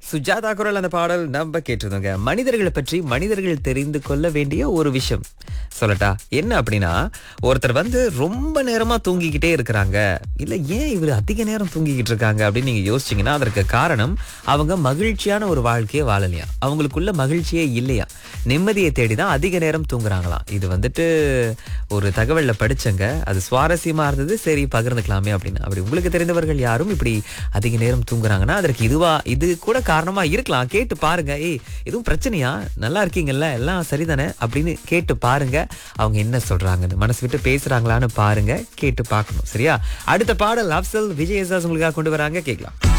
சுஜாதா குரல் அந்த பாடல் நம்ம கேட்டிருந்தோங்க மனிதர்களை பற்றி மனிதர்கள் தெரிந்து கொள்ள வேண்டிய ஒரு விஷயம் சொல்லட்டா என்ன அப்படின்னா ஒருத்தர் வந்து ரொம்ப நேரமா தூங்கிக்கிட்டே இருக்கிறாங்க இல்ல ஏன் இவர் அதிக நேரம் தூங்கிக்கிட்டு இருக்காங்க அப்படின்னு நீங்க யோசிச்சீங்கன்னா அதற்கு காரணம் அவங்க மகிழ்ச்சியான ஒரு வாழ்க்கையை வாழலையா அவங்களுக்குள்ள மகிழ்ச்சியே இல்லையா நிம்மதியை தேடி தான் அதிக நேரம் தூங்குறாங்களாம் இது வந்துட்டு ஒரு தகவல்ல படிச்சங்க அது சுவாரஸ்யமா இருந்தது சரி பகிர்ந்துக்கலாமே அப்படின்னு அப்படி உங்களுக்கு தெரிந்தவர்கள் யாரும் இப்படி அதிக நேரம் தூங்குறாங்கன்னா அதற்கு இதுவா இது கூட காரணமா இருக்கலாம் கேட்டு பாருங்க ஏய் எதுவும் பிரச்சனையா நல்லா இருக்கீங்கல்ல எல்லாம் சரிதானே அப்படின்னு கேட்டு பாருங்க அவங்க என்ன சொல்றாங்கன்னு மனசு விட்டு பேசுறாங்களான்னு பாருங்க கேட்டு பார்க்கணும் சரியா அடுத்த பாடல் அப்சல் விஜய் எஸ்ஆஸ் உங்களுக்காக கொண்டு வராங்க கேட்கலாம்